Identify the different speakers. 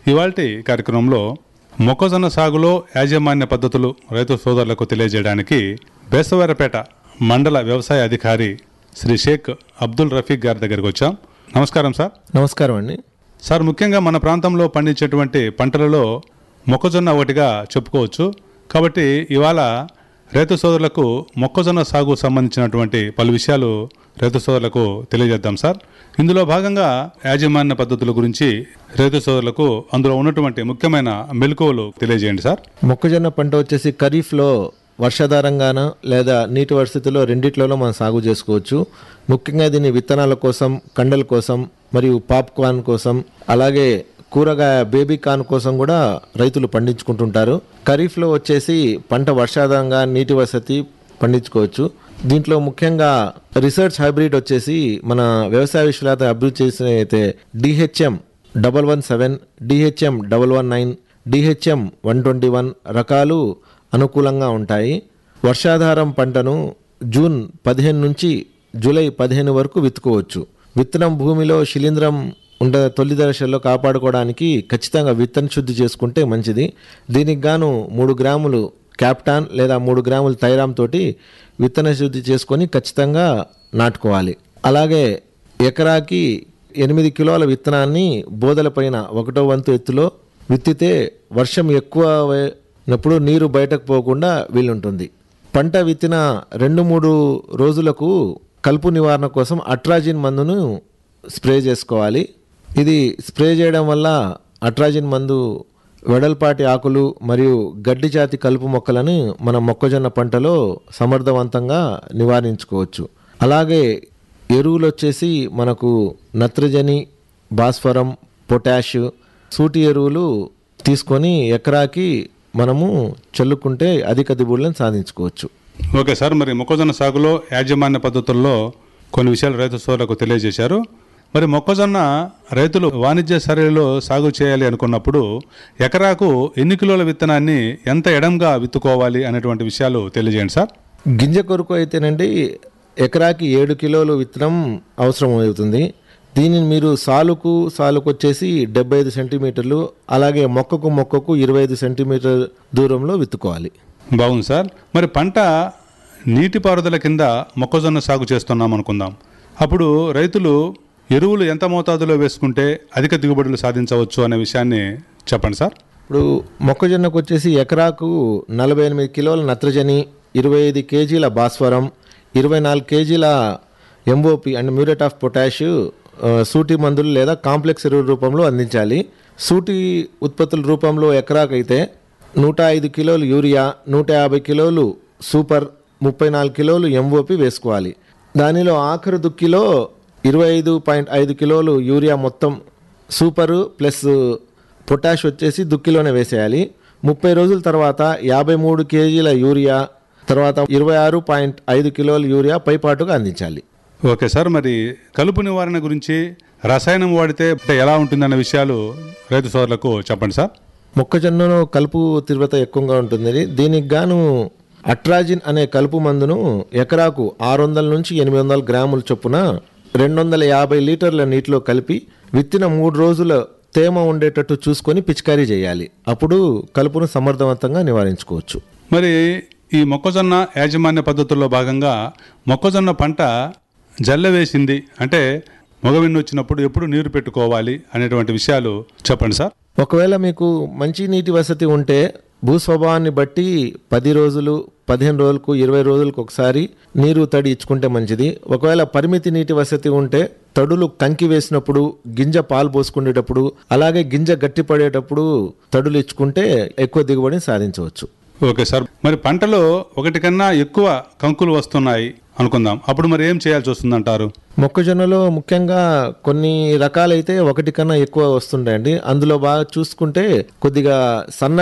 Speaker 1: ఇవాల్టి కార్యక్రమంలో మొక్కజొన్న సాగులో యాజమాన్య పద్ధతులు రైతు సోదరులకు తెలియజేయడానికి బేసవారపేట మండల వ్యవసాయ అధికారి శ్రీ షేక్ అబ్దుల్ రఫీక్ గారి దగ్గరికి వచ్చాం నమస్కారం సార్
Speaker 2: నమస్కారం అండి
Speaker 1: సార్ ముఖ్యంగా మన ప్రాంతంలో పండించేటువంటి పంటలలో మొక్కజొన్న ఒకటిగా చెప్పుకోవచ్చు కాబట్టి ఇవాళ రైతు సోదరులకు మొక్కజొన్న సాగు సంబంధించినటువంటి పలు విషయాలు రైతు సోదరులకు తెలియజేద్దాం సార్ ఇందులో భాగంగా యాజమాన్య పద్ధతుల గురించి రైతు సోదరులకు అందులో ఉన్నటువంటి ముఖ్యమైన మెలకువలు తెలియజేయండి సార్
Speaker 2: మొక్కజొన్న పంట వచ్చేసి ఖరీఫ్లో వర్షాధారంగాన లేదా నీటి పరిస్థితుల్లో రెండిట్లలో మనం సాగు చేసుకోవచ్చు ముఖ్యంగా దీన్ని విత్తనాల కోసం కండల కోసం మరియు పాప్కార్న్ కోసం అలాగే కూరగాయ బేబీ కార్న్ కోసం కూడా రైతులు పండించుకుంటుంటారు ఖరీఫ్లో వచ్చేసి పంట వర్షాధారంగా నీటి వసతి పండించుకోవచ్చు దీంట్లో ముఖ్యంగా రీసెర్చ్ హైబ్రిడ్ వచ్చేసి మన వ్యవసాయ విశ్వవిద్యాలయం అభివృద్ధి చేసిన అయితే DHM double one seven DHM double one nine DHM one twenty one రకాలు అనుకూలంగా ఉంటాయి వర్షాధారం పంటను జూన్ పదిహేను నుంచి జూలై పదిహేను వరకు విత్తుకోవచ్చు విత్తనం భూమిలో శిలీంధ్రం ఉండే తొలి దశల్లో కాపాడుకోవడానికి ఖచ్చితంగా విత్తన శుద్ధి చేసుకుంటే మంచిది దీనికి గాను మూడు గ్రాములు క్యాప్టాన్ లేదా మూడు గ్రాములు థైరామ్ తోటి విత్తన శుద్ధి చేసుకొని ఖచ్చితంగా నాటుకోవాలి అలాగే ఎకరాకి ఎనిమిది కిలోల విత్తనాన్ని బోదల పైన ఒకటో వంతు ఎత్తులో విత్తితే వర్షం ఎక్కువ అయినప్పుడు నీరు బయటకు పోకుండా వీలుంటుంది పంట విత్తిన రెండు మూడు రోజులకు కలుపు నివారణ కోసం అట్రాజిన్ మందును స్ప్రే చేసుకోవాలి ఇది స్ప్రే చేయడం వల్ల అట్రాజిన్ మందు వెడల్పాటి ఆకులు మరియు గడ్డి జాతి కలుపు మొక్కలను మన మొక్కజొన్న పంటలో సమర్థవంతంగా నివారించుకోవచ్చు అలాగే ఎరువులు వచ్చేసి మనకు నత్రజని భాస్వరం పొటాష్ సూటి ఎరువులు తీసుకొని ఎకరాకి మనము చల్లుకుంటే అధిక దిగుబడులను సాధించుకోవచ్చు
Speaker 1: ఓకే సార్ మరి మొక్కజొన్న సాగులో యాజమాన్య పద్ధతుల్లో కొన్ని విషయాలు రైతు సోదరులకు తెలియజేశారు మరి మొక్కజొన్న రైతులు వాణిజ్య సరళిలో సాగు చేయాలి అనుకున్నప్పుడు ఎకరాకు ఎన్ని కిలోల విత్తనాన్ని ఎంత ఎడంగా విత్తుకోవాలి అనేటువంటి విషయాలు తెలియజేయండి సార్
Speaker 2: గింజ కొరకు అయితేనండి ఎకరాకి ఏడు కిలోలు విత్తనం అవసరం అవుతుంది దీనిని మీరు సాలుకు సాలుకు వచ్చేసి డెబ్బై ఐదు సెంటీమీటర్లు అలాగే మొక్కకు మొక్కకు ఇరవై ఐదు సెంటీమీటర్ దూరంలో విత్తుకోవాలి
Speaker 1: బాగుంది సార్ మరి పంట నీటిపారుదల కింద మొక్కజొన్న సాగు చేస్తున్నాం అనుకుందాం అప్పుడు రైతులు ఎరువులు ఎంత మోతాదులో వేసుకుంటే అధిక దిగుబడులు సాధించవచ్చు అనే విషయాన్ని చెప్పండి సార్
Speaker 2: ఇప్పుడు మొక్కజొన్నకు వచ్చేసి ఎకరాకు నలభై ఎనిమిది కిలోల నత్రజని ఇరవై ఐదు కేజీల భాస్వరం ఇరవై నాలుగు కేజీల MOP and muriate of potash ఆ, సూటి మందులు లేదా కాంప్లెక్స్ ఎరువుల రూపంలో అందించాలి సూటి ఉత్పత్తుల రూపంలో ఎకరాకైతే నూట ఐదు కిలోలు యూరియా నూట యాభై కిలోలు సూపర్ ముప్పై నాలుగు కిలోలు ఎంఓపి వేసుకోవాలి దానిలో ఆఖరు దుక్కిలో ఇరవై ఐదు పాయింట్ ఐదు కిలోలు యూరియా మొత్తం సూపరు ప్లస్ పొటాష్ వచ్చేసి దుక్కిలోనే వేసేయాలి ముప్పై రోజుల తర్వాత యాభై మూడు కేజీల యూరియా తర్వాత ఇరవై ఆరు పాయింట్ ఐదు కిలోల యూరియా పైపాటుగా అందించాలి
Speaker 1: ఓకే సార్ మరి కలుపు నివారణ గురించి రసాయనం వాడితే ఎలా ఉంటుందన్న విషయాలు రైతు సోదరులకు చెప్పండి సార్
Speaker 2: మొక్కజొన్నలో కలుపు తీవ్రత ఎక్కువగా ఉంటుంది దీనికి గాను అట్రాజిన్ అనే కలుపు మందును ఎకరాకు ఆరు వందల నుంచి ఎనిమిది వందల గ్రాముల చొప్పున రెండు వందల యాభై లీటర్ల నీటిలో కలిపి విత్తిన మూడు రోజుల తేమ ఉండేటట్టు చూసుకొని పిచికారీ చేయాలి అప్పుడు కలుపును సమర్థవంతంగా నివారించుకోవచ్చు
Speaker 1: మరి ఈ మొక్కజొన్న యాజమాన్య పద్ధతుల్లో భాగంగా మొక్కజొన్న పంట జల్ల వేసింది అంటే మొగవిన్ను వచ్చినప్పుడు ఎప్పుడు నీరు పెట్టుకోవాలి అనేటువంటి విషయాలు చెప్పండి సార్
Speaker 2: ఒకవేళ మీకు మంచి నీటి వసతి ఉంటే భూస్వభావాన్ని బట్టి పది రోజులు పదిహేను రోజులకు ఇరవై రోజులకు ఒకసారి నీరు తడి ఇచ్చుకుంటే మంచిది ఒకవేళ పరిమితి నీటి వసతి ఉంటే తడులు కంకి వేసినప్పుడు గింజ పాలు పోసుకునేటప్పుడు అలాగే గింజ గట్టి పడేటప్పుడు తడులు ఇచ్చుకుంటే ఎక్కువ దిగుబడిని సాధించవచ్చు
Speaker 1: ఓకే సార్ మరి పంటలో ఒకటి కన్నా ఎక్కువ కంకులు వస్తున్నాయి అనుకుందాం అప్పుడు మరి ఏం చేయాల్సి వస్తుందంటారు
Speaker 2: మొక్కజొన్నలో ముఖ్యంగా కొన్ని రకాలైతే ఒకటి కన్నా ఎక్కువ వస్తుంటాయండి అందులో బాగా చూసుకుంటే కొద్దిగా సన్న